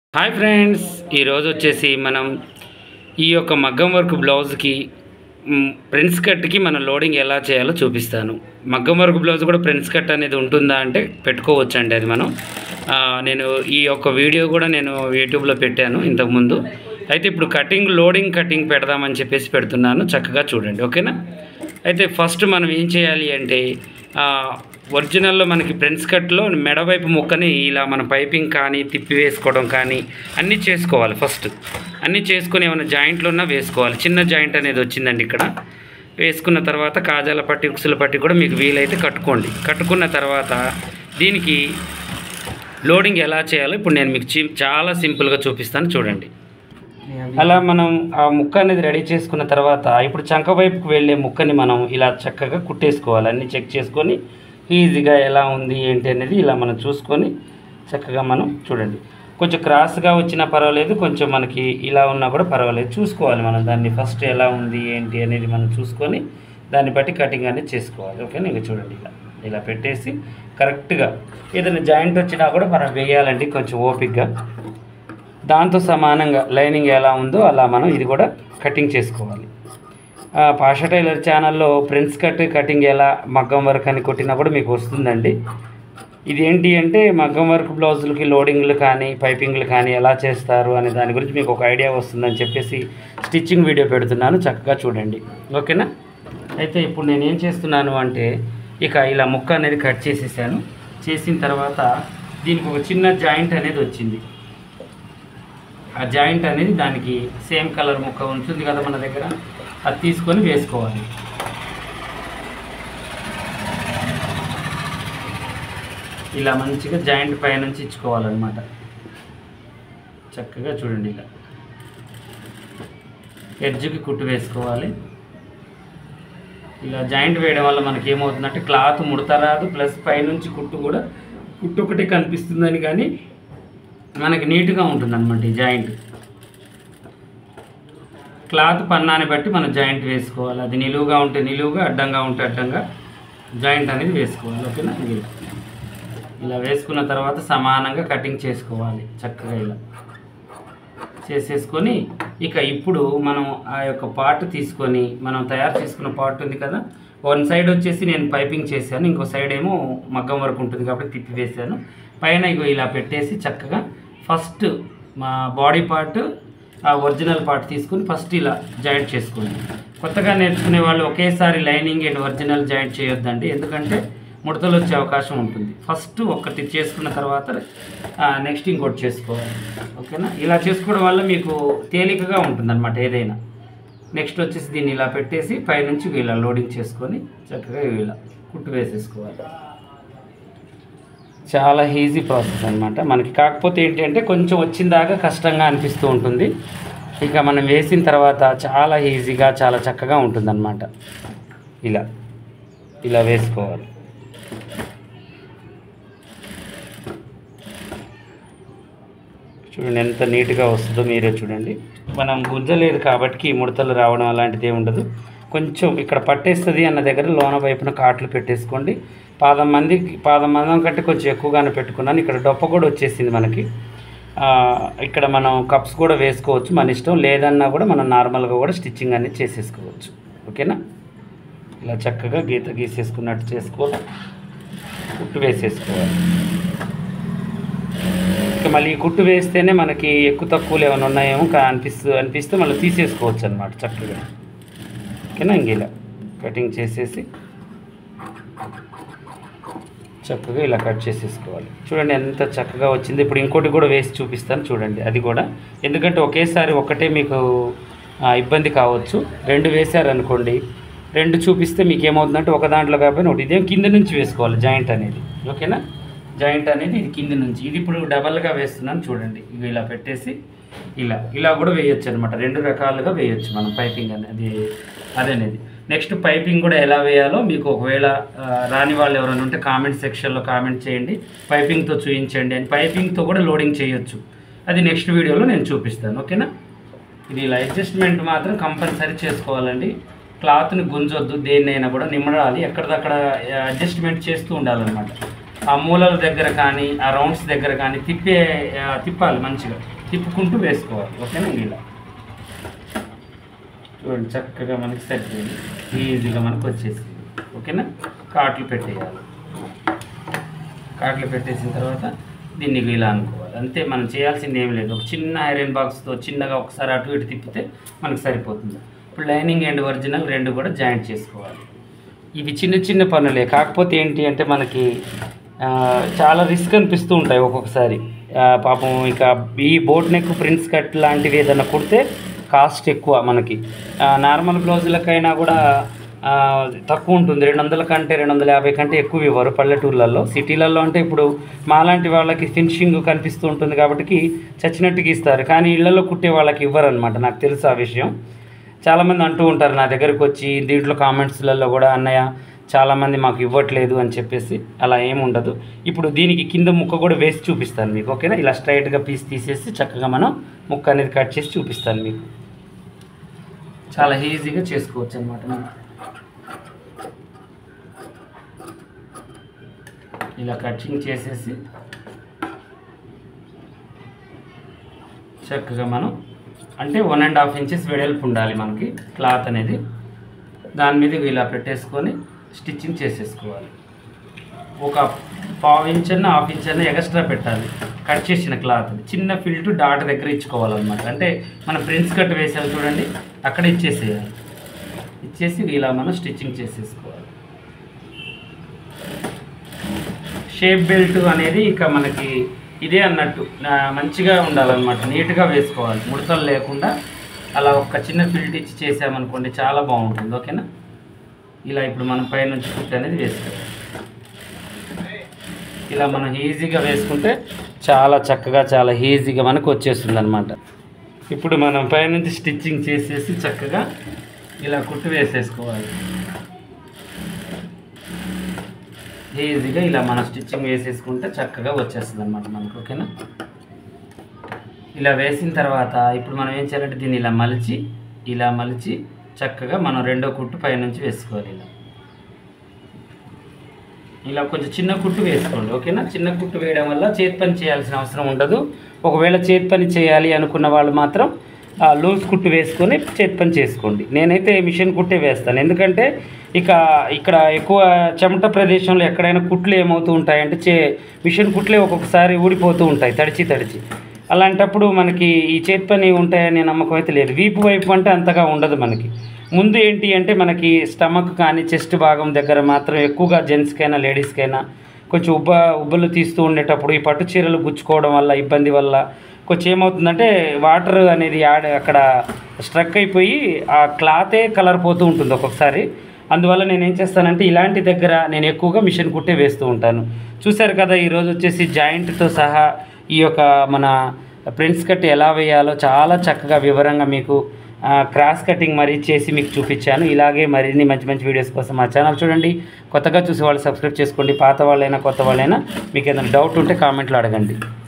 hi friends ఈరోజు వచ్చేసి మనం ఈ యొక్క మగ్గం వర్క్ బ్లౌజ్కి మ్, ప్రిన్స్ కట్కి మనం లోడింగ్ ఎలా చేయాలో చూపిస్తాను మగ్గం వర్క్ బ్లౌజ్ కూడా ప్రిన్స్ కట్ అనేది ఉంటుందా అంటే పెట్టుకోవచ్చు అండి అది మనం ఆ, నేను ఈ యొక్క వీడియో కూడా నేను యూట్యూబ్లో పెట్టాను ఇంతకుముందు అయితే ఇప్పుడు కటింగ్ లోడింగ్ కటింగ్ పెడదామని చెప్పేసి పెడుతున్నాను చక్కగా చూడండి ఓకేనా అయితే ఫస్ట్ మనం ఏం చేయాలి అంటే ఆ, ఒరిజినల్లో మనకి ప్రిన్స్ కట్లో మెడవైపు ముక్కని ఇలా మన పైపింగ్ కానీ తిప్పి వేసుకోవడం కానీ అన్నీ చేసుకోవాలి ఫస్ట్ అన్నీ చేసుకొని ఏమైనా జాయింట్లు ఉన్నా వేసుకోవాలి చిన్న జాయింట్ అనేది వచ్చిందండి ఇక్కడ వేసుకున్న తర్వాత కాజాల పట్టి ఉక్సుల పట్టి కూడా మీకు వీలైతే కట్టుకోండి కట్టుకున్న తర్వాత దీనికి లోడింగ్ ఎలా చేయాలో ఇప్పుడు నేను మీకు చి- చాలా సింపుల్గా చూపిస్తాను చూడండి అలా మనం ఆ ముక్క అనేది రెడీ చేసుకున్న తర్వాత ఇప్పుడు చంక వైపుకు వెళ్ళే ముక్కని మనం ఇలా చక్కగా కుట్టేసుకోవాలి అన్ని చెక్ చేసుకొని ఈజీగా ఎలా ఉంది ఏంటి అనేది ఇలా మనం చూసుకొని చక్కగా మనం చూడండి కొంచెం క్రాస్గా వచ్చినా పర్వాలేదు కొంచెం మనకి ఇలా ఉన్నా కూడా పర్వాలేదు చూసుకోవాలి మనం దాన్ని ఫస్ట్ ఎలా ఉంది ఏంటి అనేది మనం చూసుకొని దాన్ని బట్టి కటింగ్ అనేది చేసుకోవాలి ఓకేనా ఇక చూడండి ఇలా ఇలా పెట్టేసి కరెక్ట్గా ఏదైనా జాయింట్ వచ్చినా కూడా మనం వేయాలండి కొంచెం ఓపిక్గా దాంతో సమానంగా లైనింగ్ ఎలా ఉందో అలా మనం ఇది కూడా కటింగ్ చేసుకోవాలి ఆ, పాషా టైలర్ ఛానల్లో ప్రిన్స్ కట్ కటింగ్ ఎలా మగ్గం వర్క్ అని కొట్టినా కూడా మీకు వస్తుందండి ఇది ఏంటి అంటే మగ్గం వర్క్ బ్లౌజులకి లోడింగ్లు కానీ పైపింగ్లు కానీ ఎలా చేస్తారు అనే దాని గురించి మీకు ఒక ఐడియా వస్తుందని చెప్పేసి స్టిచ్చింగ్ వీడియో పెడుతున్నాను చక్కగా చూడండి ఓకేనా అయితే ఇప్పుడు నేను ఏం చేస్తున్నాను అంటే ఇక ఇలా ముక్క అనేది కట్ చేసేసాను చేసిన తర్వాత దీనికి ఒక చిన్న జాయింట్ అనేది వచ్చింది ఆ జాయింట్ అనేది దానికి సేమ్ కలర్ ముక్క ఉంటుంది కదా మన దగ్గర అది తీసుకొని వేసుకోవాలి ఇలా మంచిగా జాయింట్ పైనుంచి ఇచ్చుకోవాలన్నమాట చక్కగా చూడండి ఇలా ఎడ్జ్కి కుట్టు వేసుకోవాలి ఇలా జాయింట్ వేయడం వల్ల మనకి ఏమవుతుందంటే క్లాత్ ముడత రాదు ప్లస్ పైనుంచి కుట్టు కూడా కుట్టు ఒకటి కనిపిస్తుందని కానీ మనకి నీట్గా ఉంటుంది అనమాట ఈ జాయింట్ క్లాత్ పన్నాన్ని బట్టి మనం జాయింట్ వేసుకోవాలి అది నిలువుగా ఉంటే నిలువుగా అడ్డంగా ఉంటే అడ్డంగా జాయింట్ అనేది వేసుకోవాలి ఓకేనా ఇలా ఇలా వేసుకున్న తర్వాత సమానంగా కటింగ్ చేసుకోవాలి చక్కగా ఇలా చేసేసుకొని ఇక ఇప్పుడు మనం ఆ యొక్క పార్ట్ తీసుకొని మనం తయారు చేసుకున్న పార్ట్ ఉంది కదా వన్ సైడ్ వచ్చేసి నేను పైపింగ్ చేశాను ఇంకో సైడ్ ఏమో మగ్గం వరకు ఉంటుంది కాబట్టి తిప్పి వేసాను పైన ఇగో ఇలా పెట్టేసి చక్కగా ఫస్ట్ మా బాడీ పార్ట్ ఆ ఒరిజినల్ పార్ట్ తీసుకుని ఫస్ట్ ఇలా జాయింట్ చేసుకోండి కొత్తగా నేర్చుకునే వాళ్ళు ఒకేసారి లైనింగ్ అండ్ ఒరిజినల్ జాయింట్ చేయొద్దండి ఎందుకంటే ముడతలు వచ్చే అవకాశం ఉంటుంది ఫస్ట్ ఒకటి చేసుకున్న తర్వాత నెక్స్ట్ ఇంకోటి చేసుకోవాలి ఓకేనా ఇలా చేసుకోవడం వల్ల మీకు తేలికగా ఉంటుంది అనమాట ఏదైనా నెక్స్ట్ వచ్చేసి దీన్ని ఇలా పెట్టేసి పైనుంచి ఇలా లోడింగ్ చేసుకొని చక్కగా ఇలా కుట్టు వేసేసుకోవాలి చాలా ఈజీ ప్రాసెస్ అనమాట మనకి కాకపోతే ఏంటి అంటే కొంచెం వచ్చిన దాకా కష్టంగా అనిపిస్తూ ఉంటుంది ఇక మనం వేసిన తర్వాత చాలా ఈజీగా చాలా చక్కగా ఉంటుందన్నమాట ఇలా ఇలా వేసుకోవాలి చూడండి ఎంత నీట్గా వస్తుందో మీరే చూడండి మనం గుంజలేదు కాబట్టి ముడతలు రావడం అలాంటిది ఏమి ఉండదు కొంచెం ఇక్కడ పట్టేస్తుంది అన్న దగ్గర లోన వైపున కాట్లు పెట్టేసుకోండి పాదం మంది పాదం మందం కంటే కొంచెం ఎక్కువగానే పెట్టుకున్నాను ఇక్కడ డొప్ప కూడా వచ్చేసింది మనకి ఆ, ఇక్కడ మనం కప్స్ కూడా వేసుకోవచ్చు మన ఇష్టం లేదన్నా కూడా మనం నార్మల్గా కూడా స్టిచ్చింగ్ అనేది చేసేసుకోవచ్చు ఓకేనా ఇలా చక్కగా గీత గీసేసుకున్నట్టు చేసుకోవాలి కుట్టు వేసేసుకోవాలి ఇక మళ్ళీ ఈ కుట్టు వేస్తేనే మనకి ఎక్కువ తక్కువలు ఏమైనా ఉన్నాయేమో కా- అనిపిస్తూ అనిపిస్తే మళ్ళీ తీసేసుకోవచ్చు అనమాట చక్కగా ఓకేనా ఇంక ఇలా కటింగ్ చేసేసి చక్కగా ఇలా కట్ చేసేసుకోవాలి చూడండి ఎంత చక్కగా వచ్చింది ఇప్పుడు ఇంకోటి కూడా వేసి చూపిస్తాను చూడండి అది కూడా ఎందుకంటే ఒకేసారి ఒకటే మీకు ఆ, ఇబ్బంది కావచ్చు రెండు వేశారనుకోండి రెండు చూపిస్తే మీకు ఏమవుతుందంటే ఒక దాంట్లో కాకపోయినా ఒకటి ఇదేం కింద నుంచి వేసుకోవాలి జాయింట్ అనేది ఓకేనా జాయింట్ అనేది ఇది కింద నుంచి ఇది ఇప్పుడు డబల్గా వేస్తున్నాను చూడండి ఇవి ఇలా పెట్టేసి ఇలా ఇలా కూడా వేయొచ్చు అనమాట రెండు రకాలుగా వేయొచ్చు మనం పైపింగ్ అనేది అదనేది నెక్స్ట్ పైపింగ్ కూడా ఎలా వేయాలో మీకు ఒకవేళ ఆ, రాని వాళ్ళు ఎవరైనా ఉంటే కామెంట్ సెక్షన్లో కామెంట్ చేయండి పైపింగ్తో చూపించండి అని పైపింగ్తో కూడా లోడింగ్ చేయొచ్చు అది నెక్స్ట్ వీడియోలో నేను చూపిస్తాను ఓకేనా ఇది ఇలా అడ్జస్ట్మెంట్ మాత్రం కంపల్సరీ చేసుకోవాలండి క్లాత్ని గుంజొద్దు దేన్నైనా కూడా నిమ్మడాలి ఎక్కడిదక్కడ అడ్జస్ట్మెంట్ చేస్తూ ఉండాలన్నమాట ఆ మూలల దగ్గర కానీ ఆ రౌండ్స్ దగ్గర కానీ తిప్పే ఆ, తిప్పాలి మంచిగా తిప్పుకుంటూ వేసుకోవాలి ఓకేనా ఇలా చూడండి చక్కగా మనకి సెట్ అయింది ఈజీగా మనకు వచ్చేసింది ఓకేనా కాట్లు పెట్టేయాలి కాట్లు పెట్టేసిన తర్వాత దీన్ని ఇలా అనుకోవాలి అంతే మనం చేయాల్సింది ఏం లేదు ఒక చిన్న ఐరన్ బాక్స్తో చిన్నగా ఒకసారి అటు ఇటు తిప్పితే మనకు సరిపోతుంది ఇప్పుడు లైనింగ్ అండ్ ఒరిజినల్ రెండు కూడా జాయింట్ చేసుకోవాలి ఇవి చిన్న చిన్న పనులే కాకపోతే ఏంటి అంటే మనకి ఆ, చాలా రిస్క్ అనిపిస్తూ ఉంటాయి ఒక్కొక్కసారి ఆ, పాపం ఇక ఈ బోట్ నెక్ ప్రిన్స్ కట్ లాంటివి ఏదైనా కుడితే కాస్ట్ ఎక్కువ మనకి ఆ, నార్మల్ బ్లౌజులకైనా కూడా ఆ, తక్కువ ఉంటుంది రెండు వందల కంటే రెండు వందల యాభై కంటే ఎక్కువ ఇవ్వరు పల్లెటూర్లలో సిటీలలో అంటే ఇప్పుడు మాలాంటి వాళ్ళకి ఫినిషింగ్ కనిపిస్తూ ఉంటుంది కాబట్టి చచ్చినట్టుగా ఇస్తారు కానీ ఇళ్లలో కుట్టే వాళ్ళకి ఇవ్వరు అనమాట నాకు తెలుసు ఆ విషయం చాలామంది అంటూ ఉంటారు నా దగ్గరకు వచ్చి దీంట్లో కామెంట్స్లలో కూడా అన్నయ్య చాలామంది మాకు ఇవ్వట్లేదు అని చెప్పేసి అలా ఏమి ఉండదు ఇప్పుడు దీనికి కింద ముక్క కూడా వేసి చూపిస్తాను మీకు ఓకేనా ఇలా స్ట్రైట్గా పీస్ తీసేసి చక్కగా మనం ముక్క అనేది కట్ చేసి చూపిస్తాను మీకు చాలా ఈజీగా చేసుకోవచ్చు అనమాట మనం ఇలా కటింగ్ చేసేసి చక్కగా మనం అంటే వన్ అండ్ హాఫ్ ఇంచెస్ వెడల్పు ఉండాలి మనకి క్లాత్ అనేది దాని మీద ఇలా పెట్టేసుకొని స్టిచ్చింగ్ చేసేసుకోవాలి ఒక పావు ఇంచ్ అన్న హాఫ్ ఇంచ్ అన్న ఎక్స్ట్రా పెట్టాలి కట్ చేసిన క్లాత్ చిన్న ఫిల్ట్ డాట్ దగ్గర ఇచ్చుకోవాలన్నమాట అంటే మన ప్రిన్స్ కట్ వేసాము చూడండి అక్కడ ఇచ్చేసేయాలి ఇచ్చేసి ఇలా మనం స్టిచ్చింగ్ చేసేసుకోవాలి షేప్ బెల్ట్ అనేది ఇక మనకి ఇదే అన్నట్టు ఆ, మంచిగా ఉండాలన్నమాట నీట్గా వేసుకోవాలి ముడతలు లేకుండా అలా ఒక చిన్న ఫిల్ట్ ఇచ్చి చేసామనుకోండి చాలా బాగుంటుంది ఓకేనా ఇలా ఇప్పుడు మనం పైనుంచి కుట్టి అనేది వేసుకోవాలి ఇలా మనం ఈజీగా వేసుకుంటే చాలా చక్కగా చాలా ఈజీగా మనకు వచ్చేస్తుంది అనమాట ఇప్పుడు మనం పైనుంచి స్టిచ్చింగ్ చేసేసి చక్కగా ఇలా కుట్టి వేసేసుకోవాలి ఈజీగా ఇలా మనం స్టిచ్చింగ్ వేసేసుకుంటే చక్కగా వచ్చేస్తుంది అనమాట మనకు ఓకేనా ఇలా వేసిన తర్వాత ఇప్పుడు మనం ఏం చేయాలంటే దీన్ని ఇలా మలిచి ఇలా మలిచి చక్కగా మనం రెండో కుట్టు పైనుంచి వేసుకోవాలి ఇలా ఇలా కొంచెం చిన్న కుట్టు వేసుకోండి ఓకేనా చిన్న కుట్టు వేయడం వల్ల చేతి పని చేయాల్సిన అవసరం ఉండదు ఒకవేళ చేతి పని చేయాలి అనుకున్న వాళ్ళు మాత్రం ఆ, లూజ్ కుట్టు వేసుకొని చేతి పని చేసుకోండి నేనైతే మిషన్ కుట్టే వేస్తాను ఎందుకంటే ఇక ఇక్కడ ఎక్కువ చెమట ప్రదేశంలో ఎక్కడైనా కుట్లు ఏమవుతూ ఉంటాయంటే చే మిషన్ కుట్లే ఒక్కొక్కసారి ఊడిపోతూ ఉంటాయి తడిచి తడిచి అలాంటప్పుడు మనకి ఈ చేతి పని ఉంటాయనే నమ్మకం అయితే లేదు వీపు వైపు అంటే అంతగా ఉండదు మనకి ముందు ఏంటి అంటే మనకి స్టమక్ కానీ చెస్ట్ భాగం దగ్గర మాత్రం ఎక్కువగా జెంట్స్కైనా లేడీస్కైనా కొంచెం ఉబ్బ ఉబ్బలు తీస్తూ ఉండేటప్పుడు ఈ పట్టు చీరలు గుచ్చుకోవడం వల్ల ఇబ్బంది వల్ల కొంచెం ఏమవుతుందంటే వాటర్ అనేది యాడ్ అక్కడ స్ట్రక్ అయిపోయి ఆ క్లాతే కలర్ పోతూ ఉంటుంది ఒక్కొక్కసారి అందువల్ల నేను ఏం చేస్తానంటే ఇలాంటి దగ్గర నేను ఎక్కువగా మిషన్ కుట్టే వేస్తూ ఉంటాను చూశారు కదా ఈరోజు వచ్చేసి జాయింట్తో సహా ఈ యొక్క మన ప్రింట్స్ కట్ ఎలా వేయాలో చాలా చక్కగా వివరంగా మీకు ఆ, క్రాస్ కటింగ్ మరీ చేసి మీకు చూపించాను ఇలాగే మరిన్ని మంచి మంచి వీడియోస్ కోసం మా ఛానల్ చూడండి కొత్తగా చూసే వాళ్ళు సబ్స్క్రైబ్ చేసుకోండి పాత వాళ్ళైనా కొత్త వాళ్ళైనా మీకు ఏదైనా డౌట్ ఉంటే కామెంట్లో అడగండి